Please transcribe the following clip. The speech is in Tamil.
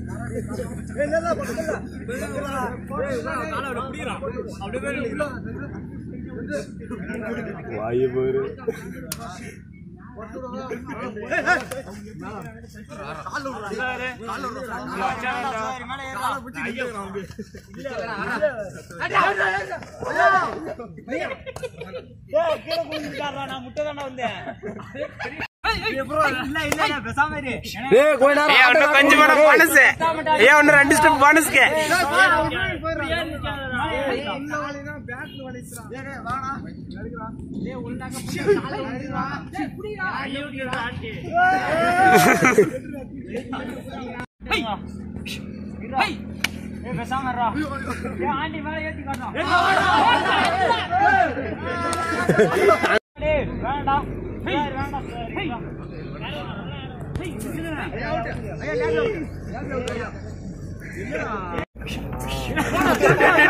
வாய் பாரு ஏய் கொஞ்ச நேரம் ஏன் ஒன்னும் கொஞ்சம் கூட போனஸ் ஏன் ஒன்னு ரெண்டு ஸ்டெப் போனஸ்க்கு வேண்டாம்